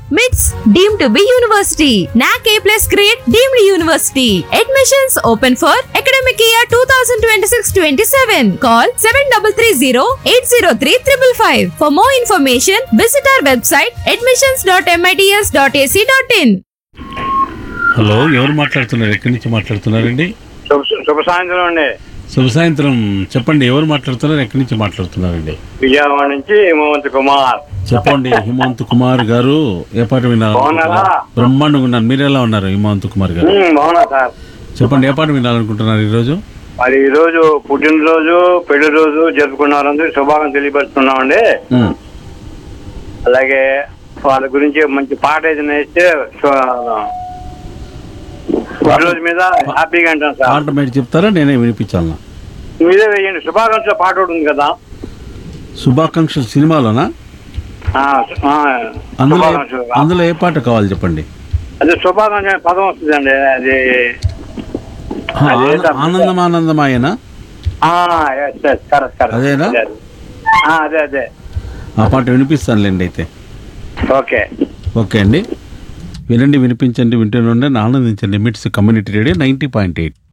MITS deemed to be university. NAC A plus grade deemed university. Admissions open for academic year 2026-27. Call 7330-803-555. For more information, visit our website admissions.mits.ac.in. Hello ఎవరు మాట్లాడుతున్నారు ఎక్కడి నుంచి మాట్లాడుతున్నారండి శుభ శుభ సాయంత్రం అండి శుభ సాయంత్రం చెప్పండి ఎవరు మాట్లాడుతున్నారు ఎక్కడి నుంచి మాట్లాడుతున్నారండి విజయవాడ నుంచి హిమవంత్ కుమార్ చెప్పండి హిమంత్ కుమార్ గారు ఏ పాట వినాలి బాగున్నారా? బ్రహ్మాండంగా ఉన్నారు మీరు ఎలా ఉన్నారు హిమంత్ కుమార్ గారు ఉమ్, బాగున్నా సార్ చెప్పండి ఏ పాట వినాలనుకుంటున్నారు ఈరోజు మరి ఈ రోజు పుట్టినరోజు పెళ్లి రోజు జరుపుకున్నారందరూ శుభాకాంక్షలు తెలియపరుస్తున్నామండి ఉమ్. అలాగే వాళ్ళ గురించి మంచి పాట ఏదైనా ఇస్తే పుట్టినరోజు మీద హ్యాపీగా అంటాను సార్ పాట మీరు చెప్తారా నేనే వినిపించాలనా మీదే వేయండి శుభాకాంక్షలు పాట ఒకటి ఉంది కదా శుభాకాంక్షలు సినిమాలోనా ఆ, ఆ, అందులో శుభాకాంక్షలు అందులో ఏ పాట కావాలి చెప్పండి అదే శుభాకాంక్ష అనే పదం వస్తుందండి అది ఆ, అదే ఆన- సార్. ఆనందం ఆనందమాయనా కరెక్ట్ కరెక్ట్ అదేనా? అదే అదే ఆ పాట వినిపిస్తానులేండి అయితే ఓకే ఓకే అండి వినండి వినిపించండి వింటూనే ఉండండి ఆనందించండి MITS community radio ninety point eight